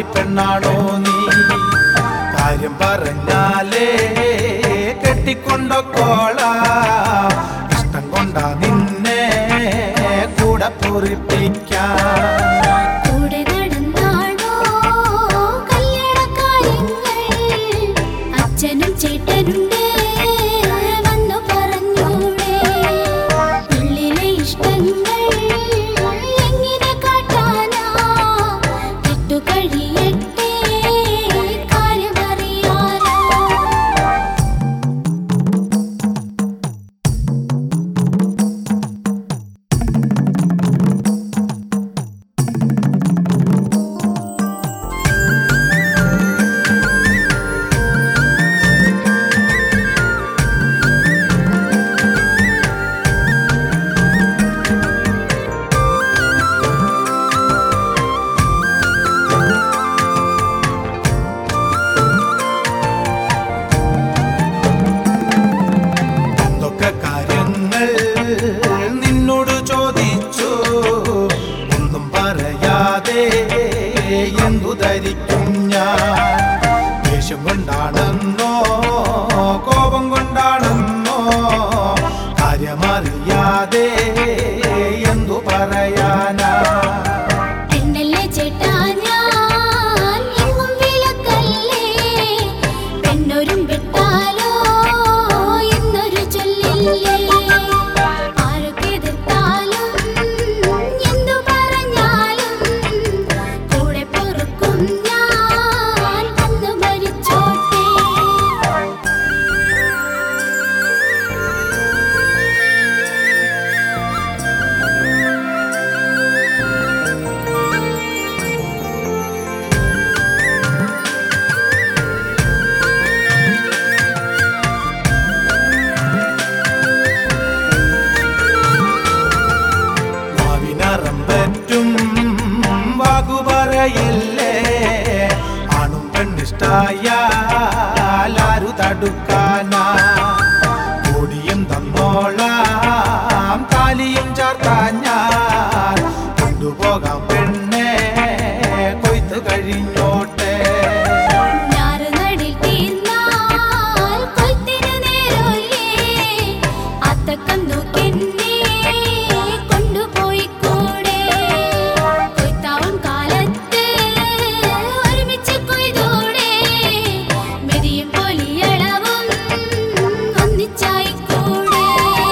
പൊട്ടിപ്പെണ്ണാണോ നീ കാര്യം പറഞ്ഞാലേ കെട്ടിക്കൊണ്ടോക്കോള ഇഷ്ടം കൊണ്ടാ നിന്നെ കൂടെ പൊറിപ്പിക്കാൻ കൂടെ നടന്നാണോ കല്യാണക്കാര്യങ്ങൾ അച്ഛനും ചേട്ടനുണ്ട് വന്നു പറഞ്ഞൂടെ ഉള്ളിലെ ഇഷ്ടങ്ങൾ എങ്ങനെ കാട്ടാനാ ഇട്ടു കഴിയട്ടെ കാര്യമറിയാലോ എന്തൊക്കെ കാര്യങ്ങൾ നിന്നോട് ചോദിച്ചു ഒന്നും പറയാതെ എന്തു ധരിക്കും ഞാൻ ദേഷ്യം കൊണ്ടാണെന്നോ കോപം കൊണ്ടാണെന്നോ കാര്യമറിയാതെ എന്തു പറയാനാ പെണ്ണല്ലേ ചേട്ടാ ഞാൻ എങ്ങും വിളക്കല്ലേ പെണ്ണൊരും വിട്ടാലോ എന്നൊരു ചൊല്ലില്ലേ ആരൊക്കെ എതിർത്താലും എന്തു പറഞ്ഞാലും കൂടെ പൊറുക്കും ഞാൻ അന്ന് മരിച്ചോട്ടെ നാവിനറം പറ്റും വാകു പറയല്ലേ ആണും പെണ്ണിഷ്ടായാൽ ആരു തടുക്കാനാ കോടിയും തന്നോളാം താലിയും ചാർത്താൻ ഞാൻ കൊണ്ടുപോകാം പെണ്ണെ കൊയ്ത്ത് കഴിഞ്ഞോട്ടെ ഞാറ് നടിൽ തീർന്നാൽ കൊയ്ത്തിന് നേരമില്ലേ? അത്തക്കം നോക്കെന്നെ കൊണ്ടുപോയിക്കൂടെ? കൊയ്ത്താവും കാലത്ത് ഒരുമിച്ച് കൊയ്തൂടെ? മെതിയും പൊലിയളവും ഒന്നിച്ചായിക്കൂടെ?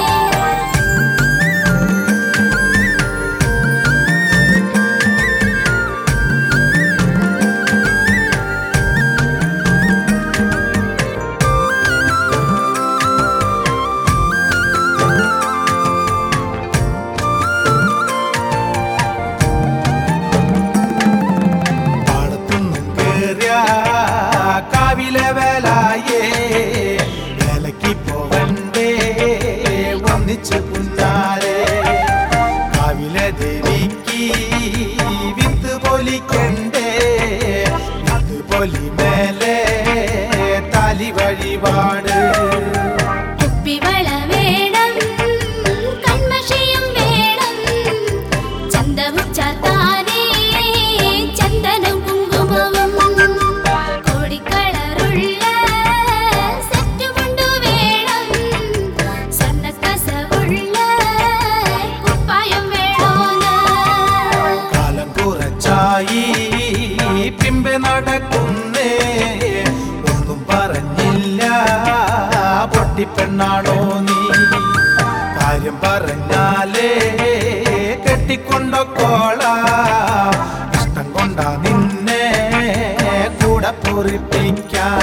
പാടത്തുനിന്നും കേറിയ കാവിലെ വേലായേ വേലയ്ക്ക് പോവണ്ടേ ഒന്നിച്ച് പുന്നാരെ കാവിലെ ദേവിക്ക് വിത്ത് പൊലിക്കണ്ടേ വിത്ത് പൊലി മേലെ താലി വഴിപാട് കുപ്പിവള വേണം കൺമഷിയും വേണം ചന്തവും ചാത്താനേ ചന്ദനം കുങ്കുമവും കോടിക്കളറുള്ള സെറ്റുമുണ്ടു വേണം സ്വർണ്ണക്കസവുള്ള കുപ്പായം വേണോന്ന് കാലം കുറച്ചായി പിമ്പെ നടക്കുന്നേ ഒന്നും പറഞ്ഞില്ല പൊട്ടിപ്പെണ്ണാണോ നീ കാര്യം പറഞ്ഞാലേ കെട്ടിക്കൊണ്ടോക്കോള ഇഷ്ടം കൊണ്ടാ നിന്നെ കൂടെ പൊറിപ്പിക്കാൻ